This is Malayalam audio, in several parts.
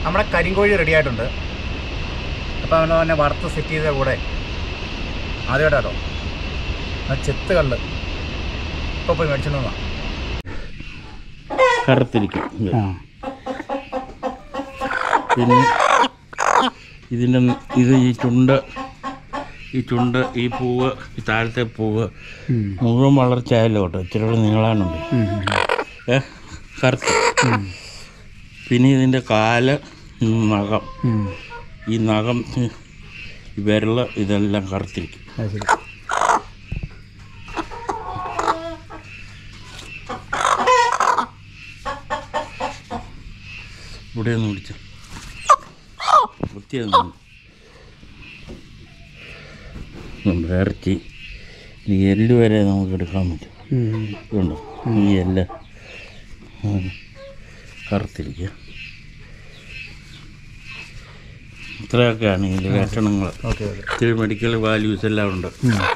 നമ്മുടെ കരിങ്കോഴി റെഡി ആയിട്ടുണ്ട് അപ്പോൾ അവനെ തന്നെ വറുത്ത് സെറ്റ് ചെയ്ത കൂടെ ആദ്യമായിട്ടോ ആ ചെത്ത് കള്ള് ഇപ്പോൾ പോയി മേടിച്ചിട്ട് വന്നാ കറുത്തിരിക്കും ഇത്. ആ പിന്നെ ഇതിൻ്റെ ഇത് ഈ ചുണ്ട് ഈ ചുണ്ട് ഈ പൂവ് ഈ താഴത്തെ പൂവ് ഉം. മുഴുവൻ വളർച്ചയായല്ലോ കേട്ടോ ഇച്ചിരി കൂടെ നീളാനുണ്ട് ഉം, ഉം, ഏ കറുത്ത് പിന്നെ ഇതിൻ്റെ കാല് ഈ നഖം ഉം. ഈ നഖം ഈ വിരല് ഇതെല്ലാം കറുത്തിരിക്കും അത് ശരി ഇവിടെ ഒന്ന് പിടിച്ച വൃത്തിയാകുന്നു നമ്മുടെ ഇറച്ചി ഈ എല്ല് വരെ നമുക്ക് എടുക്കാൻ പറ്റും ഉം. ഇതുണ്ടോ ഈ എല്ല് ആ, കറുത്തിരിക്കുക ഇത്രയൊക്കെയാണ് ഇതിൻ്റെ ലക്ഷണങ്ങൾ ഓക്കെ ഓക്കെ ഇത്തിരി മെഡിക്കൽ വാല്യൂസ് എല്ലാം ഉണ്ട്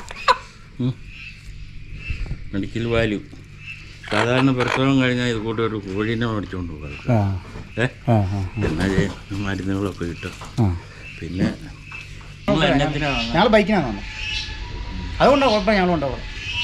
മെഡിക്കൽ വാല്യൂ സാധാരണ പ്രസവം കഴിഞ്ഞാൽ ഇത് കൂട്ടി ഒരു കോഴീനെ മേടിച്ചുകൊണ്ട് പോകും ആ ഏ ആ ആ എന്നാ ചെയ്യും? മരുന്നുകളൊക്കെ കിട്ടും ആ പിന്നെ നിങ്ങൾ എന്നത്തിനാണ് ഞങ്ങൾ ബൈക്കിനാണ് വന്നത് അതുകൊണ്ടാണ് കുഴപ്പം ഞങ്ങളും ഉണ്ടാവും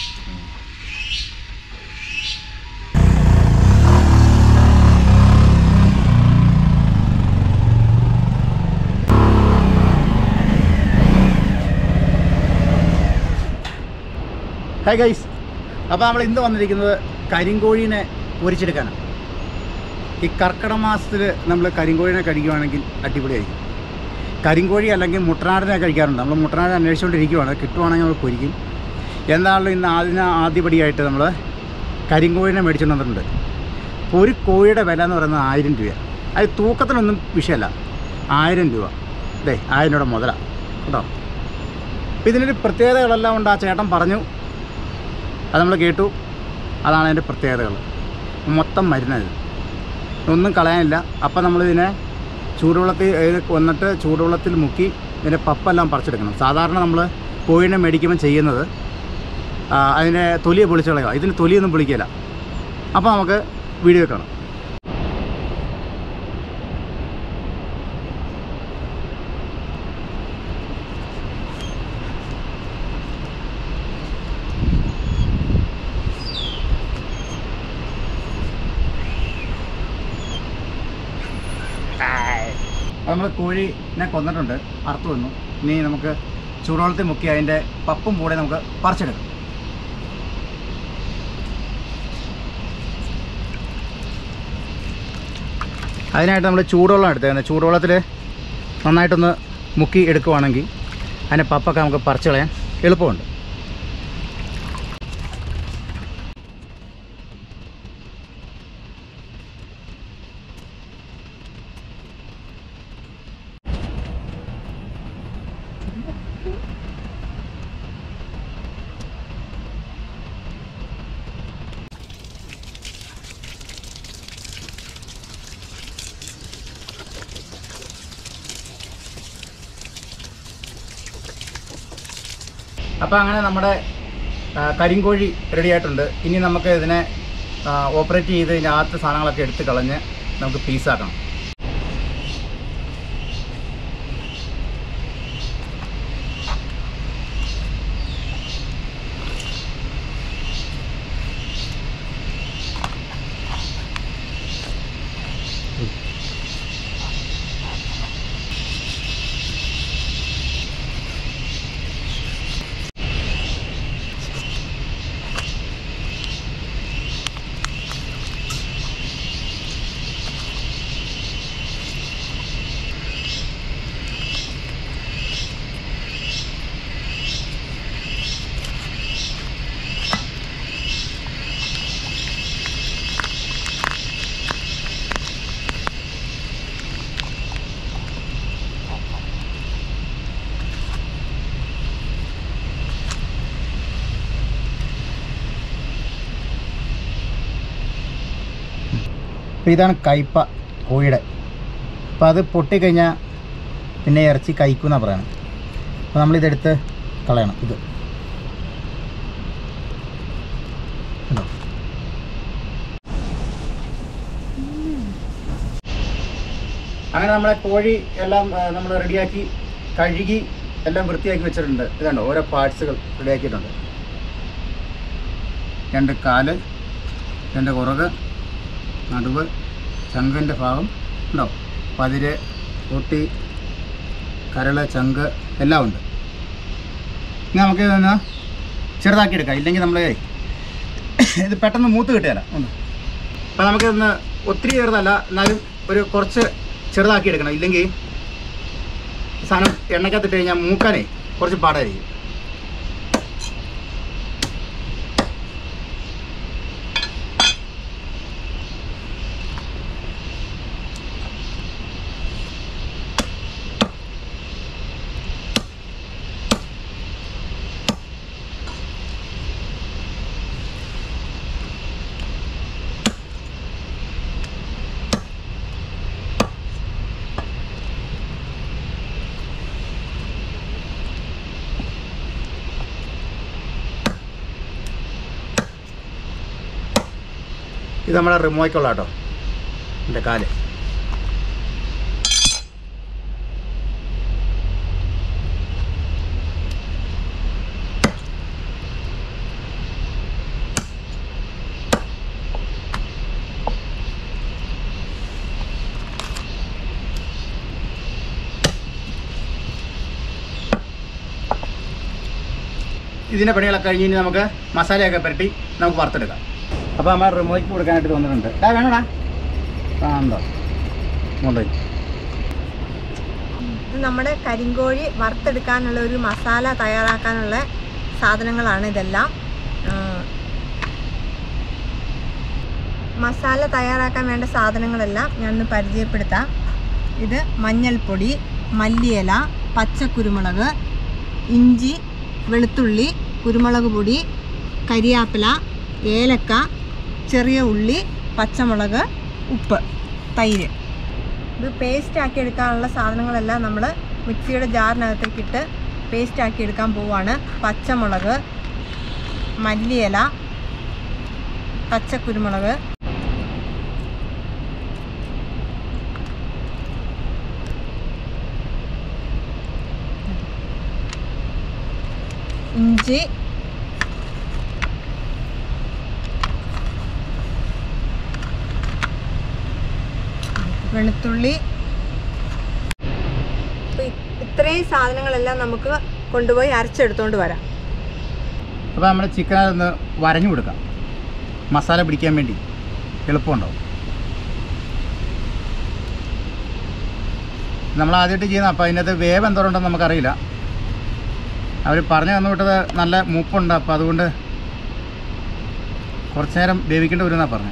ഹായ് ഗൈസ് അപ്പോൾ നമ്മൾ ഇന്ന് വന്നിരിക്കുന്നത് കരിങ്കോഴീനെ പൊരിച്ചെടുക്കാനാണ് ഈ കർക്കിടക മാസത്തിൽ നമ്മൾ കരിങ്കോഴിനെ കഴിക്കുവാണെങ്കിൽ അടിപൊളിയായിരിക്കും കരിങ്കോഴി അല്ലെങ്കിൽ മുട്ടനാടിനെ കഴിക്കാറുണ്ട് നമ്മൾ മുട്ടനാട് അന്വേഷിച്ചുകൊണ്ടിരിക്കുവാണ് കിട്ടുവാണെങ്കിൽ നമ്മൾ പൊരിക്കും എന്താണല്ലോ ഇന്ന് ആദ്യ ആദ്യപടിയായിട്ട് നമ്മൾ കരിങ്കോഴിനെ മേടിച്ചുകൊണ്ട് വന്നിട്ടുണ്ട് അപ്പോൾ ഒരു കോഴിയുടെ വില എന്ന് പറയുന്നത് ആയിരം രൂപയാണ് അത് തൂക്കത്തിനൊന്നും വിഷയമല്ല ആയിരം രൂപ അതെ ആയിരം രൂപയുടെ മുതലാണ് കേട്ടോ അപ്പോൾ ഇതിനൊരു പ്രത്യേകതകളെല്ലാം ഉണ്ട് ആ ചേട്ടൻ പറഞ്ഞു അത് നമ്മൾ കേട്ടു അതാണ് അതിൻ്റെ പ്രത്യേകതകൾ മൊത്തം മരുന്നത് ഒന്നും കളയാനില്ല അപ്പം നമ്മളിതിനെ ചൂടുവെള്ളത്തിൽ ഇത് വന്നിട്ട് ചൂടുവെള്ളത്തിൽ മുക്കി ഇതിൻ്റെ പപ്പെല്ലാം പറിച്ചെടുക്കണം സാധാരണ നമ്മൾ കോഴിനെ മേടിക്കുമ്പോൾ ചെയ്യുന്നത് ആ, അതിനെ തൊലിയെ പൊളിച്ച് കളയുക ഇതിന് തൊലിയൊന്നും പൊളിക്കില്ല അപ്പോൾ നമുക്ക് വീഡിയോ കാണാം നമ്മൾ കോഴിനെ കൊന്നിട്ടുണ്ട് അറുത്തു വന്നു ഇനി നമുക്ക് ചൂടുവെള്ളത്തിൽ മുക്കി അതിൻ്റെ പപ്പും കൂടെ നമുക്ക് പറിച്ചെടുക്കാം അതിനായിട്ട് നമ്മൾ ചൂടുവെള്ളം എടുത്തേക്കുന്നത് ചൂടുവെള്ളത്തിൽ നന്നായിട്ടൊന്ന് മുക്കി എടുക്കുവാണെങ്കിൽ അതിൻ്റെ പപ്പൊക്കെ നമുക്ക് പറിച്ച് കളയാൻ എളുപ്പമുണ്ട് അപ്പോൾ അങ്ങനെ നമ്മുടെ ആ, കരിങ്കോഴി റെഡി ആയിട്ടുണ്ട് ഇനി നമുക്ക് ഇതിനെ ഓപ്പറേറ്റ് ചെയ്ത് ഇതിൻ്റെ അകത്ത് സാധനങ്ങളൊക്കെ എടുത്ത് കളഞ്ഞ് നമുക്ക് പീസാക്കണം അപ്പോൾ ഇതാണ് കയ്പ കോഴിയുടെ അപ്പോൾ അത് പൊട്ടിക്കഴിഞ്ഞാൽ പിന്നെ ഇറച്ചി കഴിക്കുമെന്നാണ് പറയുന്നത് അപ്പോൾ നമ്മളിതെടുത്ത് കളയണം ഇത് കണ്ടോ? അങ്ങനെ നമ്മളെ കോഴി എല്ലാം നമ്മൾ റെഡിയാക്കി കഴുകി എല്ലാം വൃത്തിയാക്കി വെച്ചിട്ടുണ്ട് ഇതുണ്ട് ഓരോ പാർട്സുകൾ റെഡിയാക്കിയിട്ടുണ്ട് രണ്ട് കാല് രണ്ട് കുറക് നടുവ് ചങ്കിൻ്റെ ഭാഗം ഉണ്ടോ പതിര് പൊട്ടി കരള് ചങ്ക് എല്ലാം ഉണ്ട് ഇനി നമുക്ക് ഇതൊന്ന് ചെറുതാക്കി എടുക്കാം ഇല്ലെങ്കിൽ നമ്മൾ ഇത് പെട്ടെന്ന് മൂത്ത് കിട്ടുകയില്ല ഒന്ന് അപ്പോൾ നമുക്കിതൊന്ന് ഒത്തിരി ചെറുതല്ല എന്നാലും ഒരു കുറച്ച് ചെറുതാക്കി എടുക്കണം ഇല്ലെങ്കിൽ ഈ സാധനം എണ്ണയ്ക്കകത്തിട്ട് കഴിഞ്ഞാൽ മൂക്കാനേ കുറച്ച് പാടായിരിക്കും ഇത് നമ്മുടെ റിമോയ്ക്കുള്ള കേട്ടോ എൻ്റെ കാല് ഇതിൻ്റെ പണികളൊക്കെ കഴിഞ്ഞ് ഇനി നമുക്ക് മസാലയൊക്കെ പുരട്ടി നമുക്ക് വറുത്തെടുക്കാം അപ്പോൾ നമ്മൾ റിമോയ്ക്ക് കൊടുക്കാനായിട്ട് തോന്നിട്ടുണ്ട് ഡാ വേണോടാ ആ ഉണ്ടോ കൊണ്ടുപോയി ഇത് നമ്മുടെ കരിങ്കോഴി വറുത്തെടുക്കാനുള്ള ഒരു മസാല തയ്യാറാക്കാനുള്ള സാധനങ്ങളാണ് ഇതെല്ലാം ആ, മസാല തയ്യാറാക്കാൻ വേണ്ട സാധനങ്ങളെല്ലാം ഞാനൊന്ന് പരിചയപ്പെടുത്താം ഇത് മഞ്ഞൾപ്പൊടി മല്ലിയില പച്ചക്കുരുമുളക് ഇഞ്ചി വെളുത്തുള്ളി കുരുമുളക് പൊടി കരിയാപ്പില ഏലക്ക ചെറിയ ഉള്ളി പച്ചമുളക് ഉപ്പ് തൈര് ഇത് പേസ്റ്റ് ആക്കി എടുക്കാനുള്ള സാധനങ്ങളെല്ലാം നമ്മൾ മിക്സിയുടെ ജാറിനകത്തേക്ക് ഇട്ട് പേസ്റ്റ് ആക്കി എടുക്കാൻ പോവാണ് പച്ചമുളക് മല്ലിയില പച്ചക്കുരുമുളക് ഇഞ്ചി വെളുത്തുള്ളി അപ്പോൾ ഇത്രയും സാധനങ്ങളെല്ലാം നമുക്ക് കൊണ്ടുപോയി അരച്ചെടുത്തോണ്ട് വരാം അപ്പോൾ നമ്മൾ ചിക്കൻ ഒന്ന് വരഞ്ഞു കൊടുക്കാം മസാല പിടിക്കാൻ വേണ്ടി എളുപ്പമുണ്ടാവും നമ്മൾ ആദ്യമായിട്ട് ചെയ്യുന്ന അപ്പോൾ അതിനകത്ത് വേവ് എന്തോരുണ്ടെന്ന് നമുക്കറിയില്ല അവർ പറഞ്ഞു തന്നു വിട്ടത് നല്ല മൂപ്പുണ്ട് അപ്പോൾ അതുകൊണ്ട് കുറച്ച് നേരം വേവിക്കേണ്ടി വരുമെന്നാണ് പറഞ്ഞത്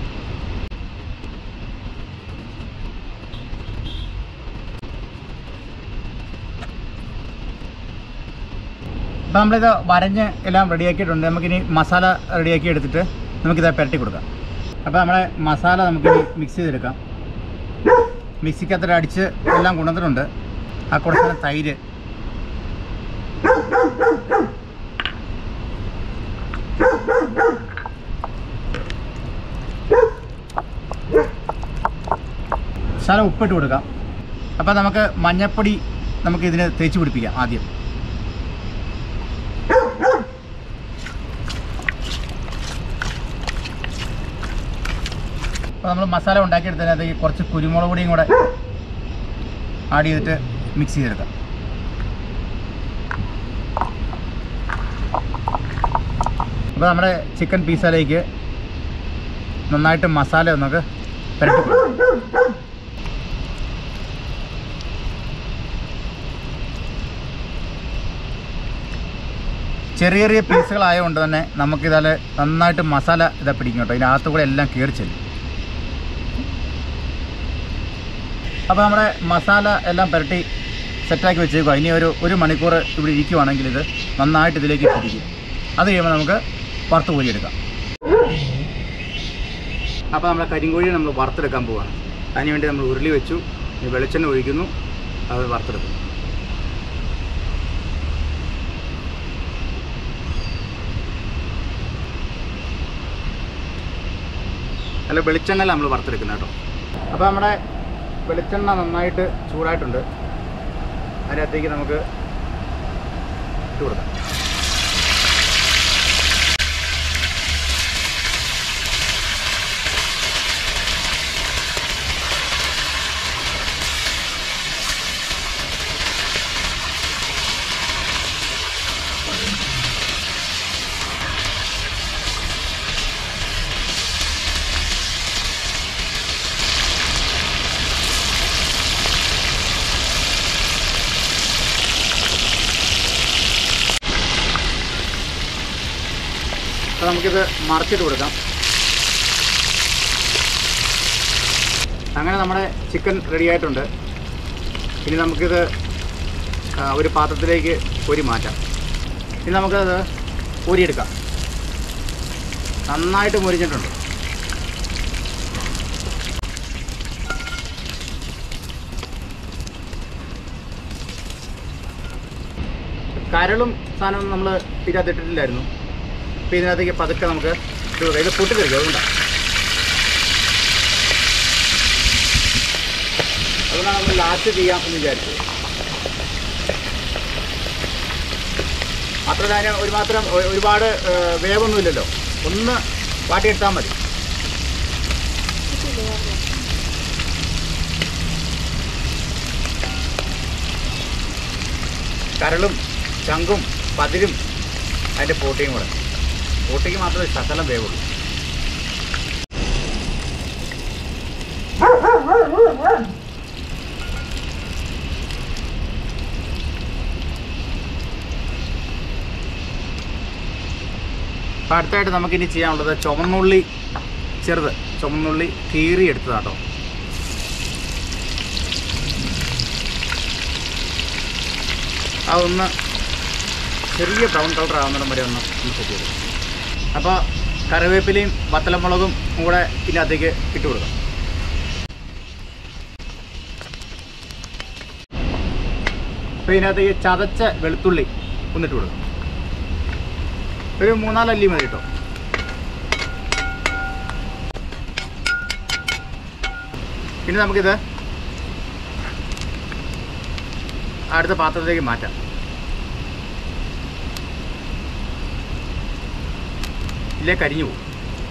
അപ്പോൾ നമ്മളിത് വരഞ്ഞ് എല്ലാം റെഡിയാക്കിയിട്ടുണ്ട് നമുക്കിനി മസാല റെഡിയാക്കി എടുത്തിട്ട് നമുക്കിത് പുരട്ടി കൊടുക്കാം അപ്പോൾ നമ്മളെ മസാല നമുക്കിനി മിക്സ് ചെയ്തെടുക്കാം മിക്സിക്കകത്തിട്ട് അടിച്ച് എല്ലാം കൊണ്ടുവന്നിട്ടുണ്ട് ആ കുറച്ച് തൈര് ശകലം ഉപ്പിട്ട് കൊടുക്കാം അപ്പോൾ നമുക്ക് മഞ്ഞപ്പൊടി നമുക്ക് ഇതിന് തേച്ച് പിടിപ്പിക്കാം ആദ്യം അപ്പോൾ നമ്മൾ മസാല ഉണ്ടാക്കിയെടുത്തതിനകത്ത് ഈ കുറച്ച് കുരുമുളക് പൊടിയും കൂടെ ആഡ് ചെയ്തിട്ട് മിക്സ് ചെയ്തെടുക്കാം അപ്പോൾ നമ്മുടെ ചിക്കൻ പീസയിലേക്ക് നന്നായിട്ട് മസാല ഒന്നൊക്കെ പുരട്ടി കൊടുക്കാം ചെറിയ ചെറിയ പീസുകളായതുകൊണ്ട് തന്നെ നമുക്കിതാൽ നന്നായിട്ട് മസാല ഇതാ പിടിക്കും കേട്ടോ ഇതിനകത്ത് കൂടെ എല്ലാം കയറി ചെല്ലും അപ്പോൾ നമ്മുടെ മസാല എല്ലാം പുരട്ടി സെറ്റാക്കി വെച്ചേക്കുക ഇനി ഒരു ഒരു മണിക്കൂർ ഇവിടെ ഇരിക്കുവാണെങ്കിൽ ഇത് നന്നായിട്ട് ഇതിലേക്ക് പിടിക്കും അത് കഴിയുമ്പോൾ നമുക്ക് വറുത്ത് കോരിയെടുക്കാം അപ്പോൾ നമ്മുടെ കരിങ്കോഴി നമ്മൾ വറുത്തെടുക്കാൻ പോവുകയാണ് അതിനുവേണ്ടി നമ്മൾ ഉരുളി വെച്ചു ഇനി വെളിച്ചെണ്ണ ഒഴിക്കുന്നു അത് വറുത്തെടുക്കും അല്ല വെളിച്ചെണ്ണ നമ്മൾ വറുത്തെടുക്കുന്നത് കേട്ടോ അപ്പോൾ നമ്മുടെ വെളിച്ചെണ്ണ നന്നായിട്ട് ചൂടായിട്ടുണ്ട് അതിനകത്തേക്ക് നമുക്ക് ഇട്ട് കൊടുക്കാം അപ്പോൾ നമുക്കിത് മറിച്ചിട്ട് കൊടുക്കാം അങ്ങനെ നമ്മുടെ ചിക്കൻ റെഡി ആയിട്ടുണ്ട് ഇനി നമുക്കിത് ആ, ഒരു പാത്രത്തിലേക്ക് കോരി മാറ്റാം ഇനി നമുക്കത് കോരിയെടുക്കാം നന്നായിട്ട് മുരിഞ്ഞിട്ടുണ്ട് കരളും സാധനവും നമ്മൾ ഇതിനകത്ത് ഇട്ടിട്ടില്ലായിരുന്നു അപ്പോൾ ഇതിനകത്തേക്ക് പതുക്കെ നമുക്ക് ഇട്ട് കൊടുക്കാം. ഇത് പൊട്ടിത്തെറിക്കും അതുകൊണ്ടാണ് അതുകൊണ്ടാണ് നമ്മൾ ലാസ്റ്റ് ചെയ്യാം എന്ന് വിചാരിച്ചത് മാത്രമല്ല അതിന് ഒരു മാത്രം ഒ- ഒരുപാട് ഏഹ്, വേവൊന്നുമില്ലല്ലോ ഒന്ന് വാട്ടിയെടുത്താൽ മതി കരളും ചങ്കും പതിരും അതിൻ്റെ പോട്ടിയും കൂടെ പോട്ടിക്ക് മാത്രമേ ശകലം വേവുള്ളൂ അപ്പോൾ അടുത്തായിട്ട് നമുക്കിനി ചെയ്യാനുള്ളത് ചുവന്നുള്ളി ചെറുത് ചുവന്നുള്ളി കീറി എടുത്തതാട്ടോ അതൊന്ന് ചെറിയ ബ്രൗൺ കളർ ആവുന്നിടം വരെ ഒന്ന് ഒന്ന് സെറ്റ് ചെയ്തു അപ്പോൾ കറിവേപ്പിലയും വത്തലമുളകും കൂടെ ഇതിനകത്തേക്ക് ഇട്ട് കൊടുക്കാം അപ്പോൾ ഇതിനകത്തേക്ക് ചതച്ച വെളുത്തുള്ളി ഒന്നിട്ട് കൊടുക്കാം ഒരു മൂന്നാലല്ലി മതി കേട്ടോ ഇനി നമുക്കിത് അടുത്ത പാത്രത്തിലേക്ക് മാറ്റാം ഇല്ലേ കരിഞ്ഞു പോകും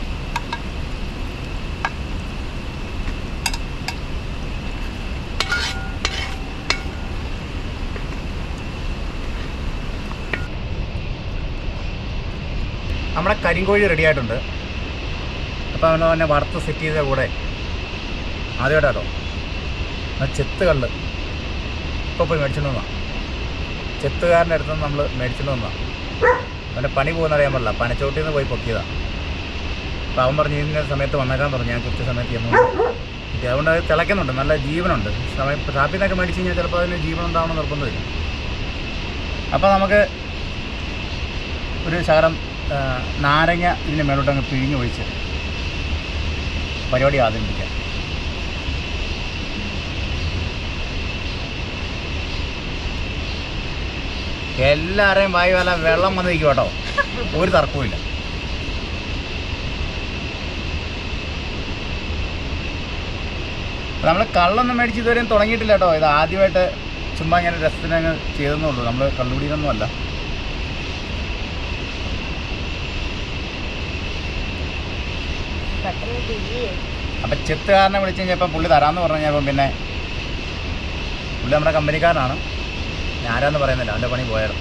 നമ്മുടെ കരിങ്കോഴി റെഡി ആയിട്ടുണ്ട് അപ്പോൾ നമ്മൾ തന്നെ വറുത്ത് സെറ്റ് ചെയ്ത കൂടെ ആദ്യമായിട്ടോ ആ ചെത്ത് കള്ള് ഇപ്പോൾ പോയി മേടിച്ചിട്ട് വന്നാ ചെത്തുകാരൻ്റെ അടുത്ത് നിന്ന് നമ്മൾ മേടിച്ചിട്ട് വന്നാ അവൻ്റെ പണി പോകുന്ന അറിയാൻ പാടില്ല പനച്ചോട്ടിൽ നിന്ന് പോയി പൊക്കിയതാണ് അപ്പോൾ അവൻ പറഞ്ഞു ഇന്ന സമയത്ത് വന്നേക്കാൻ പറഞ്ഞു ഞാൻ കൃത്യ സമയത്ത് ചെന്നു കിട്ടി അതുകൊണ്ട് അത് തിളയ്ക്കുന്നുണ്ട് നല്ല ജീവനുണ്ട് സമയം ഇപ്പോൾ ഷാപ്പിൽ നിന്നൊക്കെ മേടിച്ച് കഴിഞ്ഞാൽ ചിലപ്പോൾ അതിന് ജീവൻ ഉണ്ടാവണം നിർബന്ധമില്ല അപ്പോൾ നമുക്ക് ഒരു ശകലം ആ, നാരങ്ങ ഇതിൻ്റെ മേലോട്ട് അങ്ങ് പിഴിഞ്ഞ് ഒഴിച്ച് പരിപാടി ആരംഭിക്കാം എല്ലാവരെയും വായി വല്ല വെള്ളം വന്ന് നിൽക്കും കേട്ടോ ഒരു തർക്കവുമില്ല നമ്മൾ കള്ളൊന്നും മേടിച്ച് ഇതുവരെയും തുടങ്ങിയിട്ടില്ല കേട്ടോ ഇത് ആദ്യമായിട്ട് ചുമ്മാ ഇങ്ങനെ രസത്തിന് അങ്ങ് ചെയ്തെന്നേ ഉള്ളൂ നമ്മൾ കള്ളുകുടിയിലൊന്നും അല്ല പെട്ടെന്ന് തിരിയേ അപ്പം ചെത്തുകാരനെ വിളിച്ച് കഴിഞ്ഞപ്പോൾ പുള്ളി തരാമെന്ന് പറഞ്ഞു കഴിഞ്ഞപ്പം പിന്നെ പുള്ളി നമ്മുടെ കമ്പനിക്കാരനാണ് ഞാൻ ആരാന്ന് പറയുന്നില്ല അവൻ്റെ പണി പോയായിരുന്നു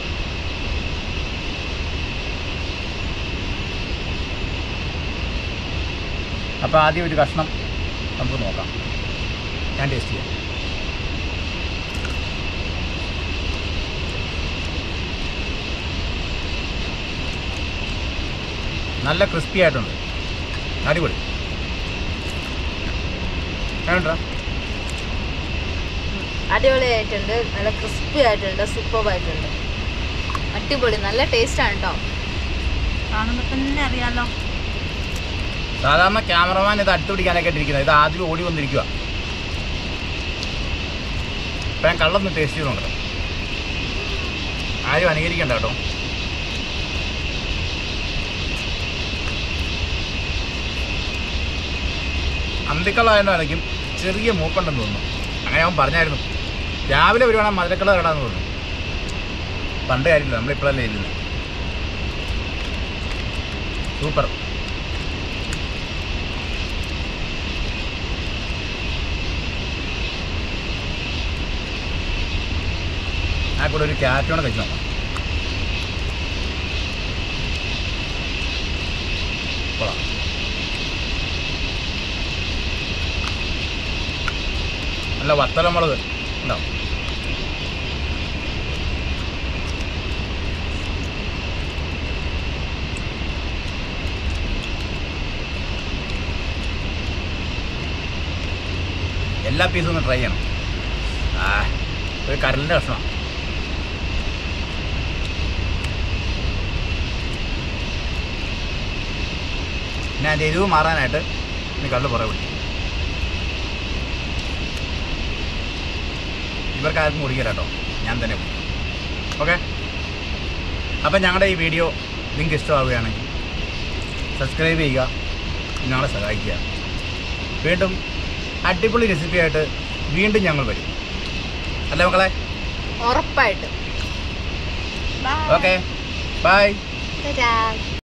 അപ്പോൾ ആദ്യം ഒരു കഷ്ണം നമുക്ക് നോക്കാം ഞാൻ ടേസ്റ്റ് ചെയ്യാം നല്ല ക്രിസ്പി ആയിട്ടുണ്ട് അടിപൊളി വേണ്ട അടിപൊളിയായിട്ടുണ്ട് നല്ല ക്രിസ്പി ആയിട്ടുണ്ട് സൂപ്പർ ആയിട്ടുണ്ട് അടിപൊളി നല്ല ടേസ്റ്റ് ആണ് കേട്ടോ കാണുമ്പോൾ തന്നെ അറിയാലോ സാധാരണ ക്യാമറമാൻ ഇത് അടുത്ത് പിടിക്കാനൊക്കെ ഇട്ടിരിക്കുന്നത് ഇത് ആദ്യം ഓടി വന്നിരിക്കുക ഇപ്പം ഞാൻ കള്ളൊന്ന് ടേസ്റ്റ് ചെയ്ത് നോക്കണം ആരും അനുകരിക്കണ്ട കേട്ടോ അന്തിക്കള്ളായതുകൊണ്ടായിരിക്കും ചെറിയ മൂക്കുണ്ടെന്ന് തോന്നുന്നു അങ്ങനെ അവൻ പറഞ്ഞായിരുന്നു രാവിലെ വരുവാണെങ്കിൽ മധുരക്കളർ ഇടാന്ന് പറഞ്ഞു പണ്ട് കാര്യമില്ല നമ്മളിപ്പോഴല്ലേ ഇരുന്നത് സൂപ്പർ ആ കൂടെ ഒരു ക്യാറ്റോടെ കഴിച്ചു നോക്കാം കൊള്ളാം നല്ല വത്തലമുളക് ഉണ്ടാവും എല്ലാ പീസും ഒന്ന് ട്രൈ ചെയ്യണം ആ ഒരു കരലിൻ്റെ കഷ്ണം പിന്നെ അതിൻ്റെ എരിവ് മാറാനായിട്ട് ഇനി കള്ള് പുറകെ പിടിക്കും ഇവർക്ക് ആർക്കും കുടിക്കില്ല കേട്ടോ ഞാൻ തന്നെ കുടിക്കും ഓക്കെ അപ്പം ഞങ്ങളുടെ ഈ വീഡിയോ നിങ്ങൾക്ക് ഇഷ്ടമാവുകയാണെങ്കിൽ സബ്സ്ക്രൈബ് ചെയ്യുക ഞങ്ങളെ സഹായിക്കുക വീണ്ടും അടിപൊളി റെസിപ്പിയായിട്ട് വീണ്ടും ഞങ്ങൾ വരും അല്ലേ മക്കളെ ഉറപ്പായിട്ടും ഓക്കെ ബൈ Ta-da.